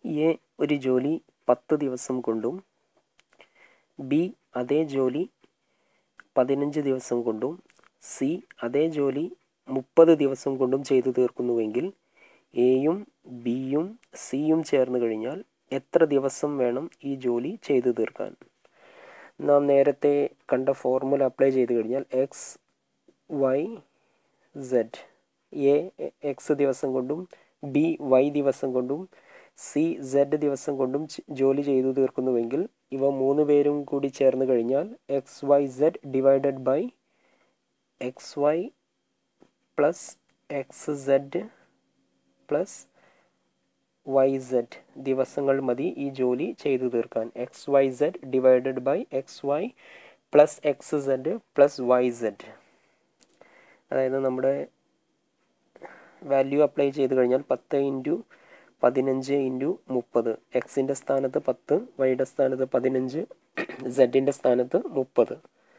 A ഒരു ജോലി പത്ത് ദിവസം കൊണ്ടും ബി അതേ ജോലി പതിനഞ്ച് ദിവസം കൊണ്ടും സി അതേ ജോലി മുപ്പത് ദിവസം കൊണ്ടും ചെയ്തു തീർക്കുന്നുവെങ്കിൽ എയും ബിയും സിയും ചേർന്ന് കഴിഞ്ഞാൽ എത്ര ദിവസം വേണം ഈ ജോലി ചെയ്തു തീർക്കാൻ നാം നേരത്തെ കണ്ട ഫോർമുല അപ്ലൈ ചെയ്ത് കഴിഞ്ഞാൽ X Y Z A X ദിവസം കൊണ്ടും ബി വൈ ദിവസം കൊണ്ടും സി സെഡ് ദിവസം കൊണ്ടും ചെ- ജോലി ചെയ്തു തീർക്കുന്നുവെങ്കിൽ ഇവ മൂന്ന് പേരും കൂടി ചേർന്ന് കഴിഞ്ഞാൽ X Y Z divided by X Y plus X Z plus Y Z ദിവസങ്ങൾ മതി ഈ ജോലി ചെയ്തു തീർക്കാൻ X Y Z divided by X Y plus X Z plus Y Z അതായത് നമ്മുടെ വാല്യൂ അപ്ലൈ ചെയ്ത് കഴിഞ്ഞാൽ പത്ത് ഇൻറ്റു പതിനഞ്ച് ഇൻറ്റു മുപ്പത് എക്സിൻ്റെ സ്ഥാനത്ത് പത്ത് വൈയുടെ സ്ഥാനത്ത് പതിനഞ്ച് സെഡിൻ്റെ സ്ഥാനത്ത് മുപ്പത്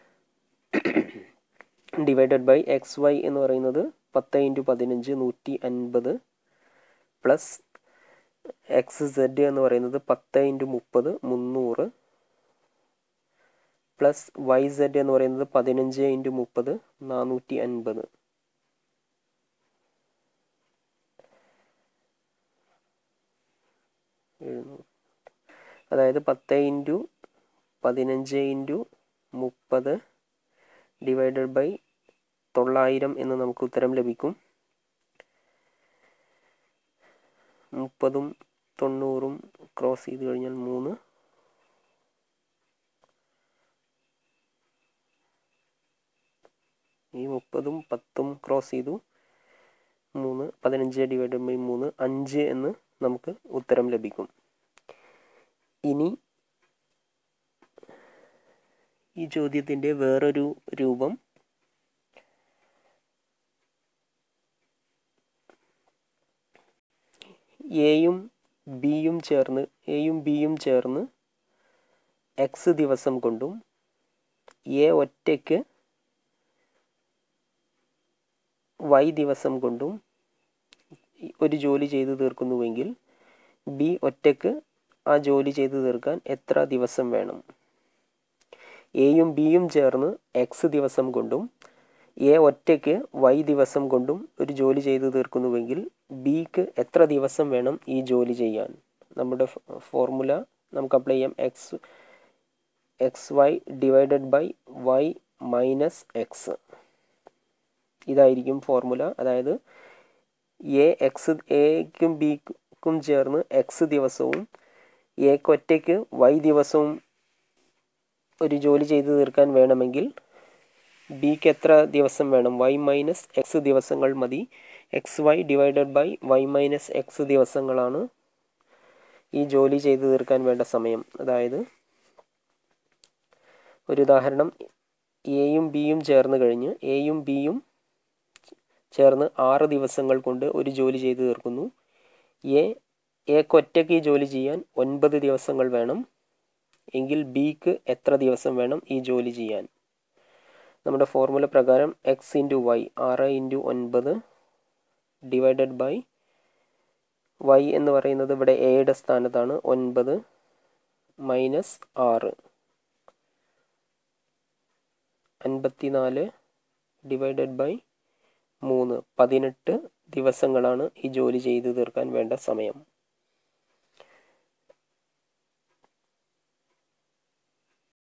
ഡിവൈഡഡ് ബൈ എക്സ് വൈ എന്ന് പറയുന്നത് പത്ത് ഇൻറ്റു പതിനഞ്ച് നൂറ്റി അൻപത് പ്ലസ് എക്സ് സെഡ് എന്ന് പറയുന്നത് പത്ത് ഇൻറ്റു മുപ്പത് മുന്നൂറ് പ്ലസ് വൈ സെഡ് എന്ന് പറയുന്നത് പതിനഞ്ച് ഇൻറ്റു മുപ്പത് നാനൂറ്റി അൻപത് എഴുന്നൂറ് അതായത് പത്ത് ഇൻറ്റു പതിനഞ്ച് ഇൻറ്റു മുപ്പത് ഡിവൈഡഡ് ബൈ തൊള്ളായിരം എന്ന് നമുക്ക് ഉത്തരം ലഭിക്കും മുപ്പതും തൊണ്ണൂറും ക്രോസ് ചെയ്ത് കഴിഞ്ഞാൽ മൂന്ന് ഈ മുപ്പതും പത്തും ക്രോസ് ചെയ്തു മൂന്ന് പതിനഞ്ച് ഡിവൈഡഡ് ബൈ മൂന്ന് അഞ്ച് എന്ന് നമുക്ക് ഉത്തരം ലഭിക്കും ഇനി ഈ ചോദ്യത്തിൻ്റെ വേറൊരു രൂപം എയും ബിയും ചേർന്ന് എയും ബിയും ചേർന്ന് എക്സ് ദിവസം കൊണ്ടും എ ഒറ്റയ്ക്ക് വൈ ദിവസം കൊണ്ടും ഒരു ജോലി ചെയ്തു തീർക്കുന്നുവെങ്കിൽ ബി ഒറ്റയ്ക്ക് ആ ജോലി ചെയ്തു തീർക്കാൻ എത്ര ദിവസം വേണം എയും ബിയും ചേർന്ന് എക്സ് ദിവസം കൊണ്ടും എ ഒറ്റയ്ക്ക് വൈ ദിവസം കൊണ്ടും ഒരു ജോലി ചെയ്തു തീർക്കുന്നുവെങ്കിൽ ബിക്ക് എത്ര ദിവസം വേണം ഈ ജോലി ചെയ്യാൻ നമ്മുടെ ഫോർമുല നമുക്ക് അപ്ലൈ ചെയ്യാം X X Y divided by Y minus X ഇതായിരിക്കും ഫോർമുല അതായത് എ എക്സ് എക്കും ബിക്കും ചേർന്ന് എക്സ് ദിവസവും എക്ക് ഒറ്റയ്ക്ക് വൈ ദിവസവും ഒരു ജോലി ചെയ്തു തീർക്കാൻ വേണമെങ്കിൽ ബിക്ക് എത്ര ദിവസം വേണം വൈ മൈനസ് എക്സ് ദിവസങ്ങൾ മതി X Y divided by Y minus X ദിവസങ്ങളാണ് ഈ ജോലി ചെയ്തു തീർക്കാൻ വേണ്ട സമയം അതായത് ഒരു ഉദാഹരണം എയും ബിയും ചേർന്ന് കഴിഞ്ഞ് എയും ബിയും ചേർന്ന് ആറ് ദിവസങ്ങൾ കൊണ്ട് ഒരു ജോലി ചെയ്തു തീർക്കുന്നു എ എക്ക് ഒറ്റയ്ക്ക് ഈ ജോലി ചെയ്യാൻ ഒൻപത് ദിവസങ്ങൾ വേണം എങ്കിൽ ബിക്ക് എത്ര ദിവസം വേണം ഈ ജോലി ചെയ്യാൻ നമ്മുടെ ഫോർമുല പ്രകാരം എക്സ് ഇൻറ്റു വൈ ആറ് ഇൻറ്റു ഒൻപത് ഡിവൈഡഡ് ബൈ വൈ എന്ന് പറയുന്നത് ഇവിടെ എയുടെ സ്ഥാനത്താണ് ഒൻപത് മൈനസ് ആറ് അൻപത്തിനാല് ഡിവൈഡഡ് ബൈ മൂന്ന് പതിനെട്ട് ദിവസങ്ങളാണ് ഈ ജോലി ചെയ്തു തീർക്കാൻ വേണ്ട സമയം